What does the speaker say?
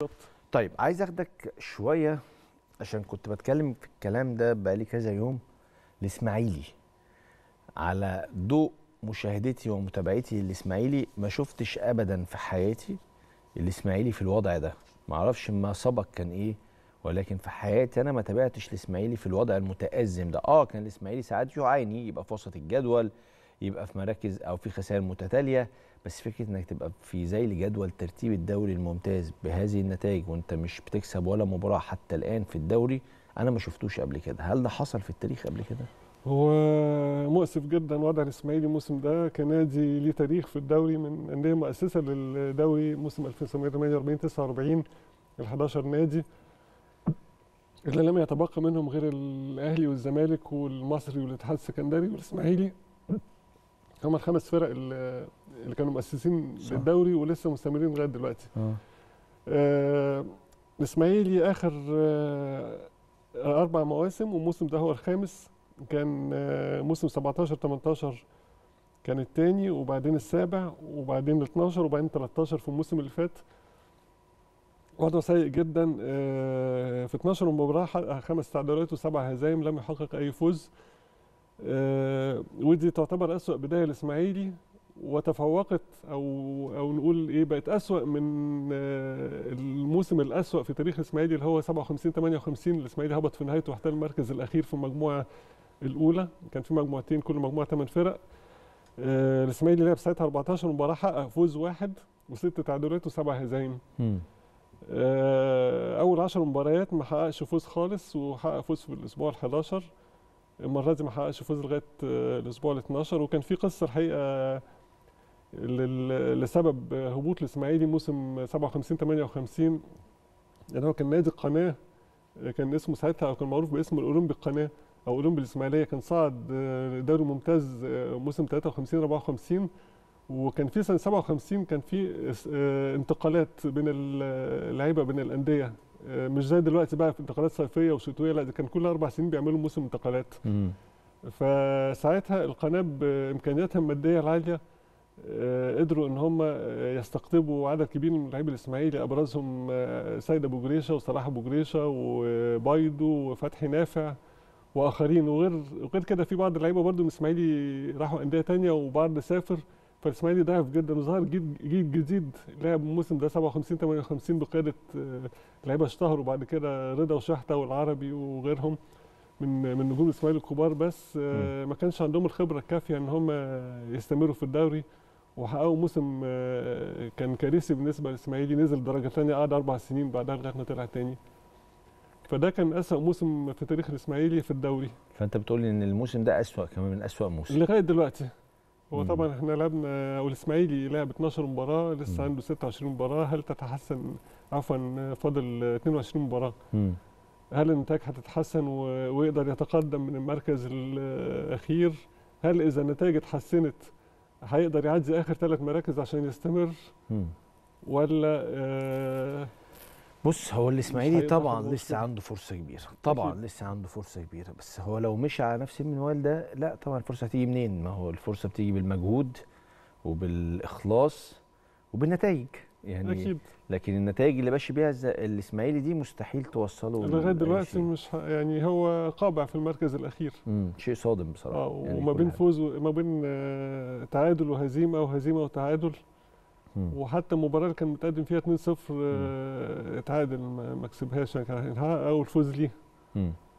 طيب عايز اخدك شويه عشان كنت بتكلم في الكلام ده بقالي كذا يوم الاسماعيلي على ضوء مشاهدتي ومتابعتي للاسماعيلي ما شفتش ابدا في حياتي الاسماعيلي في الوضع ده ما اعرفش ما سبق كان ايه ولكن في حياتي انا ما تابعتش الاسماعيلي في الوضع المتازم ده اه كان الاسماعيلي ساعات يعاني يبقى في وسط الجدول يبقى في مراكز او في خسائر متتاليه بس فكره انك تبقى في زي جدول ترتيب الدوري الممتاز بهذه النتائج وانت مش بتكسب ولا مباراه حتى الان في الدوري انا ما شفتوش قبل كده هل ده حصل في التاريخ قبل كده هو مؤسف جدا وضع الاسماعيلي الموسم ده كنادي ليه تاريخ في الدوري من انديه مؤسسه للدوري موسم 1948 49 ال 11 نادي اللي لم يتبقى منهم غير الاهلي والزمالك والمصري والاتحاد السكندري والاسماعيلي هم الخمس فرق اللي اللي كانوا مؤسسين صح. للدوري ولسه مستمرين لغايه دلوقتي اه آه، الاسماعيلي اخر آه، اربع مواسم والموسم ده هو الخامس كان آه، موسم 17 18 كان الثاني وبعدين السابع وبعدين ال 12 وبعدين 13 في الموسم اللي فات وضعه سيء جدا آه، في 12 مباراه حقق خمس تعادلات وسبع هزايم لم يحقق اي فوز آه، ودي تعتبر اسوأ بدايه للاسماعيلي وتفوقت او او نقول ايه بقت اسوأ من آه، الموسم الاسوأ في تاريخ الاسماعيلي اللي هو 57 58 الاسماعيلي هبط في نهايته واحتل المركز الاخير في المجموعه الاولى كان في مجموعتين كل مجموعه 8 فرق آه، الاسماعيلي لعب ساعتها 14 مباراه حقق فوز واحد وست تعادلات وسبع هزايم مم. آه، اول 10 مباريات ما حققش فوز خالص وحقق فوز في الاسبوع ال 11 المره دي ما حققش فوز لغايه آه، الاسبوع ال 12 وكان في قصه الحقيقه لل- لسبب هبوط الاسماعيلي موسم 57 58 يعني هو كان نادي القناه كان اسمه ساعتها او كان معروف باسم الاولمبي القناه او اولمبي الاسماعيليه كان صعد آه، دوري ممتاز آه، موسم 53 54 وكان في سنه 57 كان في اس- آه، انتقالات بين ال- اللعيبه بين الانديه آه، مش زي دلوقتي بقى في انتقالات صيفيه وشتويه لا ده كان كل اربع سنين بيعملوا موسم انتقالات مم. فساعتها القناه بامكانياتها الماديه العاليه آه، قدروا ان هم آه، يستقطبوا عدد كبير من لاعبي الاسماعيلي ابرزهم آه، سيد ابو جريشه وصلاح ابو جريشه وبايدو وفتحي نافع واخرين وغير وغير كده في بعض اللعيبه برضو من الاسماعيلي راحوا انديه تانية وبعض سافر فالاسماعيلي ضعف جدا وظهر جيل جيل جديد لعب الموسم ده 57 58 بقياده آه، لعيبه اشتهروا بعد كده رضا وشحته والعربي وغيرهم من من نجوم الاسماعيلي الكبار بس آه، ما كانش عندهم الخبره الكافيه ان هم يستمروا في الدوري وحققوا موسم آه، كان كارثي بالنسبه للاسماعيلي نزل درجه ثانيه قعد اربع سنين بعدها لغايه ما طلع تاني فده كان اسوأ موسم في تاريخ الاسماعيلي في الدوري فانت بتقول ان الموسم ده اسوأ كمان من اسوأ موسم لغايه دلوقتي هو مم. طبعا احنا لعبنا او الاسماعيلي لعب 12 مباراه لسه مم. عنده 26 مباراه هل تتحسن عفوا فاضل 22 مباراه مم. هل النتائج هتتحسن و- ويقدر يتقدم من المركز الاخير هل اذا النتائج اتحسنت هيقدر يعدي اخر ثلاث مراكز عشان يستمر مم. ولا آه بص هو الاسماعيلي هيقدر طبعا ياخد لسه كده. عنده فرصه كبيره طبعا أكيد. لسه عنده فرصه كبيره بس هو لو مشي على نفس المنوال ده لا طبعا الفرصه هتيجي منين ما هو الفرصه بتيجي بالمجهود وبالاخلاص وبالنتائج يعني اكيد لكن النتائج اللي ماشي بيها الز- الاسماعيلي دي مستحيل توصله لغايه لأي دلوقتي شيء. مش ه- يعني هو قابع في المركز الاخير مم. شيء صادم بصراحه اه يعني وما كل بين حاجة. فوز وما بين آه تعادل وهزيمه وهزيمه وتعادل مم. وحتى المباراه اللي كان متقدم فيها 2-0 آه اتعادل ما ما كسبهاش يعني كان هيحقق اول فوز ليه مم.